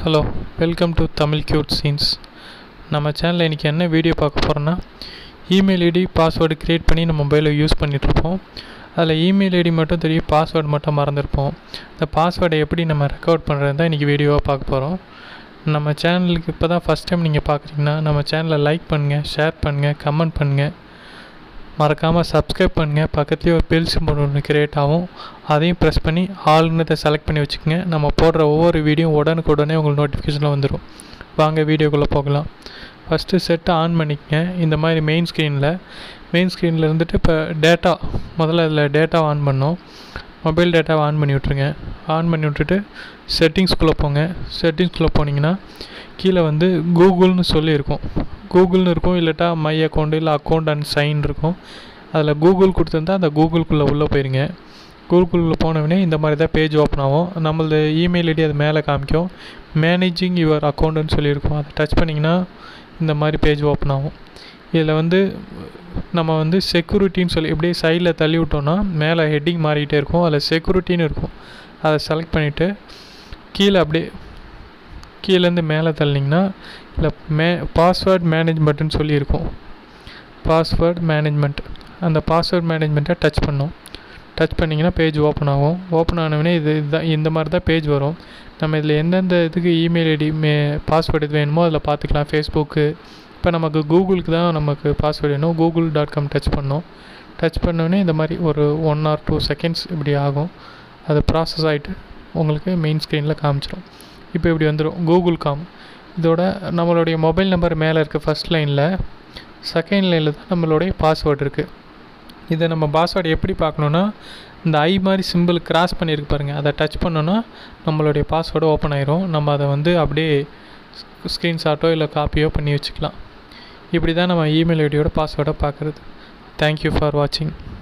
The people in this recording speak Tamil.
hello welcome to Tamil cute scenes நம்ம சேனலில் இன்றைக்கி என்ன வீடியோ பார்க்க போகிறோன்னா இமெயில் ஐடி பாஸ்வேர்டு க்ரியேட் பண்ணி நம்ம மொபைலில் யூஸ் பண்ணிகிட்ருப்போம் அதில் இமெயில் ஐடி மட்டும் தெரியும் பாஸ்வேர்டு மட்டும் மறந்துருப்போம் இந்த பாஸ்வேர்டை எப்படி நம்ம ரெக்கவர் பண்ணுறது தான் இன்றைக்கி வீடியோவாக பார்க்க போகிறோம் நம்ம சேனலுக்கு இப்போ தான் ஃபஸ்ட் டைம் நீங்கள் பார்க்குறீங்கன்னா நம்ம சேனலை லைக் பண்ணுங்கள் ஷேர் பண்ணுங்கள் கமெண்ட் பண்ணுங்கள் மறக்காமல் சப்ஸ்கிரைப் பண்ணுங்கள் பக்கத்துலேயே ஒரு பெல் சிம்பிள் ஒன்று கிரியேட் ஆகும் அதையும் ப்ரெஸ் பண்ணி ஆளுன்றதை செலக்ட் பண்ணி வச்சுக்கோங்க நம்ம போடுற ஒவ்வொரு வீடியோ உடனுக்குடனே உங்களுக்கு நோட்டிஃபிகேஷனில் வந்துடும் வாங்க வீடியோக்குள்ளே போகலாம் ஃபஸ்ட்டு செட்டை ஆன் பண்ணிக்கங்க இந்த மாதிரி மெயின் ஸ்க்ரீனில் மெயின் ஸ்க்ரீனில் இருந்துட்டு இப்போ டேட்டா முதல்ல அதில் டேட்டாவை ஆன் பண்ணோம் மொபைல் டேட்டாவை ஆன் பண்ணி விட்ருங்க ஆன் பண்ணி விட்டுட்டு செட்டிங்ஸ்குள்ளே போங்க செட்டிங்ஸ்குள்ளே போனீங்கன்னா கீழே வந்து கூகுள்னு சொல்லி இருக்கும் கூகுள்னு இருக்கும் இல்லாட்டா மை அக்கௌண்ட் இல்லை அக்கௌண்ட் அண்ட் சைன் இருக்கும் அதில் கூகுள் கொடுத்துருந்தா அந்த கூகுள்குள்ளே உள்ளே போயிருங்க கூகுள்குள்ளே போனவுடனே இந்த மாதிரி தான் பேஜ் ஓப்பன் ஆகும் நம்மளது இமெயில் ஐடி அது மேலே காமிக்கும் மேனேஜிங் யுவர் அக்கௌண்ட்டுன்னு சொல்லியிருக்கும் அதை டச் பண்ணிங்கன்னா இந்த மாதிரி பேஜ் ஓப்பன் ஆகும் இதில் வந்து நம்ம வந்து செக்யூரிட்டின்னு சொல்லி இப்படியே சைடில் தள்ளி விட்டோன்னா மேலே ஹெட்டிங் மாறிக்கிட்டே இருக்கும் அதில் செக்யூரிட்டின்னு இருக்கும் அதை செலக்ட் பண்ணிவிட்டு கீழே அப்படியே கீழேருந்து மேலே தள்ளிங்கன்னா இல்லை மே பாஸ்வேர்ட் மேனேஜ்மெண்ட்டுன்னு சொல்லியிருக்கும் பாஸ்வேர்ட் மேனேஜ்மெண்ட் அந்த பாஸ்வேர்ட் மேனேஜ்மெண்ட்டை டச் பண்ணோம் டச் பண்ணிங்கன்னா பேஜ் ஓப்பன் ஆகும் ஓப்பன் ஆனவுடனே இது இதுதான் இந்த மாதிரி தான் பேஜ் வரும் நம்ம இதில் எந்தெந்த இதுக்கு இமெயில் ஐடி மே பாஸ்வேர்டு இது வேணுமோ அதில் பார்த்துக்கலாம் ஃபேஸ்புக்கு இப்போ நமக்கு கூகுளுக்கு தான் நமக்கு பாஸ்வேர்டு வேணும் கூகுள் டாட் காம் டச் பண்ணோம் டச் பண்ணோடனே இந்த மாதிரி ஒரு ஒன் ஆர் டூ செகண்ட்ஸ் இப்படி ஆகும் அது ப்ராசஸ் ஆகிட்டு உங்களுக்கு மெயின் ஸ்க்ரீனில் காமிச்சிடும் இப்போ இப்படி வந்துடும் கூகுள் காம் இதோட நம்மளுடைய மொபைல் நம்பர் மேலே இருக்க ஃபஸ்ட் லைனில் செகண்ட் லைனில் தான் நம்மளுடைய பாஸ்வேர்டு இருக்குது இதை நம்ம பாஸ்வேர்டு எப்படி பார்க்கணுன்னா இந்த ஐ மாதிரி சிம்பிள் கிராஸ் பண்ணியிருக்கு பாருங்கள் அதை டச் பண்ணோன்னா நம்மளுடைய பாஸ்வேர்டு ஓப்பன் ஆயிரும் நம்ம அதை வந்து அப்படியே ஸ்க்ரீன்ஷாட்டோ இல்லை காப்பியோ பண்ணி வச்சுக்கலாம் இப்படி தான் நம்ம இமெயில் ஐடியோட பாஸ்வேர்டை பார்க்குறது தேங்க்யூ ஃபார் வாட்சிங்